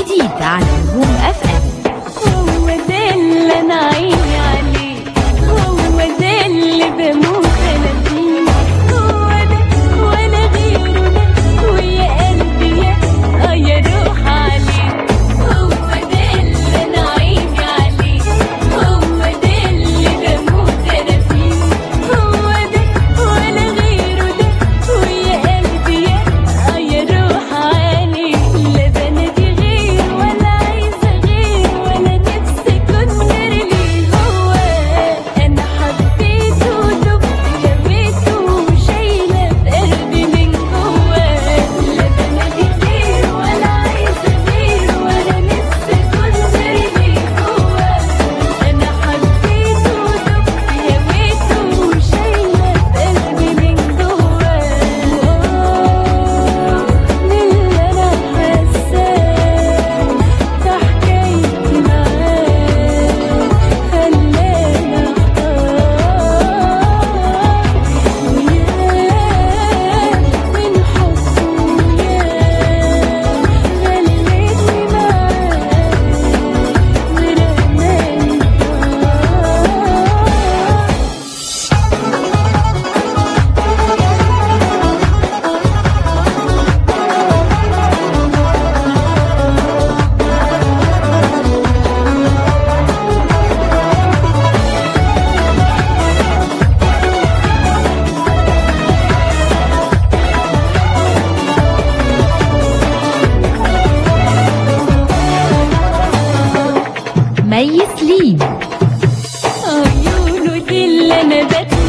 جديد على نجوم اف ام هو ده اللي انا عيني عليه هو ده اللي بموت انا فيه هو ده ولا غيره ده ويا قلبي يا اه يا روح عليه هو ده اللي انا عيني عليه هو ده اللي بموت انا فيه هو ده ولا غيره ده ويا قلبي يا اه يا روح عليه لا بنادي غير ولا عايزه غير ولا نفسي كنت غير ليه هو انا حبيته ودبت هويته وشايله في قلبي من جوه لا بنادي غير ولا عايزه غير ولا نفسي كنت غير ليه هو انا حبيته ودبت هويته وشايله في قلبي من جوه من اللي انا حاساه في حكايتي معاه خلاني احتار وياه من حبه وياه غلبني معاه ورماني في نار مي سليم عيونه دي اللي انا بتمنى